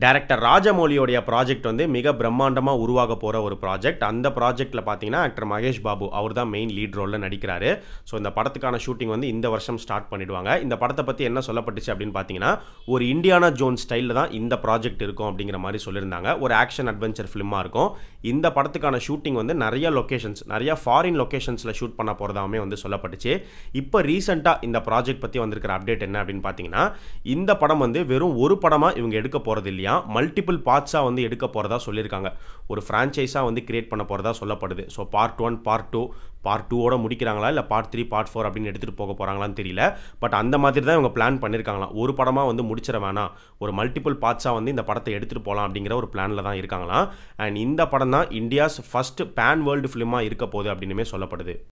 director ராஜமௌலியோடைய project வந்து மிக பிரம்மாண்டமாக உருவாக போகிற ஒரு ப்ராஜெக்ட் அந்த ப்ராஜெக்ட்டில் பார்த்தீங்கன்னா ஆக்டர் மகேஷ் பாபு அவர் தான் மெயின் லீட் ரோலில் நடிக்கிறாரு ஸோ இந்த படத்துக்கான ஷூட்டிங் வந்து இந்த வருஷம் ஸ்டார்ட் பண்ணிடுவாங்க இந்த படத்தை பற்றி என்ன சொல்லப்பட்டுச்சு அப்படின்னு பார்த்தீங்கன்னா ஒரு இந்தியானா ஜோன் ஸ்டைலில் தான் இந்த ப்ராஜெக்ட் இருக்கும் அப்படிங்கிற மாதிரி சொல்லியிருந்தாங்க ஒரு ஆக்ஷன் அட்வென்ச்சர் ஃபிலிமாக இருக்கும் இந்த படத்துக்கான ஷூட்டிங் வந்து நிறைய லொக்கேஷன்ஸ் நிறைய ஃபாரின் லொக்கேஷன்ஸில் ஷூட் பண்ண போகிறதாமே வந்து சொல்லப்பட்டுச்சு இப்போ ரீசெண்டாக இந்த ப்ராஜெக்ட் பற்றி வந்திருக்கிற அப்டேட் என்ன அப்படின்னு பார்த்தீங்கன்னா இந்த படம் வந்து வெறும் ஒரு படமாக இவங்க எடுக்க போகிறது இல்லையா மல்டிபிள் பார்ட்ஸாக வந்து எடுக்க போகிறதா சொல்லியிருக்காங்க ஒரு ஃப்ரான்ச்சைஸாக வந்து கிரியேட் பண்ண போகிறதா சொல்லப்படுது so part one part two part டூவோட முடிக்கிறாங்களா இல்லை பார்ட் த்ரீ பார்ட் ஃபோர் அப்படின்னு எடுத்துகிட்டு போக போகிறாங்களான்னு தெரியல பட் அந்த மாதிரி தான் இவங்க பிளான் பண்ணியிருக்காங்களாம் ஒரு படமாக வந்து முடிச்சிட வேணாம் ஒரு மல்டிபிள் பார்ட்ஸாக வந்து இந்த படத்தை எடுத்துகிட்டு போகலாம் அப்படிங்கிற ஒரு பிளானில் தான் இருக்காங்களாம் அண்ட் இந்த படம் தான் இந்தியாஸ் ஃபஸ்ட் பேன் வேர்ல்டு ஃபிலிமாக இருக்க போகுது அப்படின்னுமே சொல்லப்படுது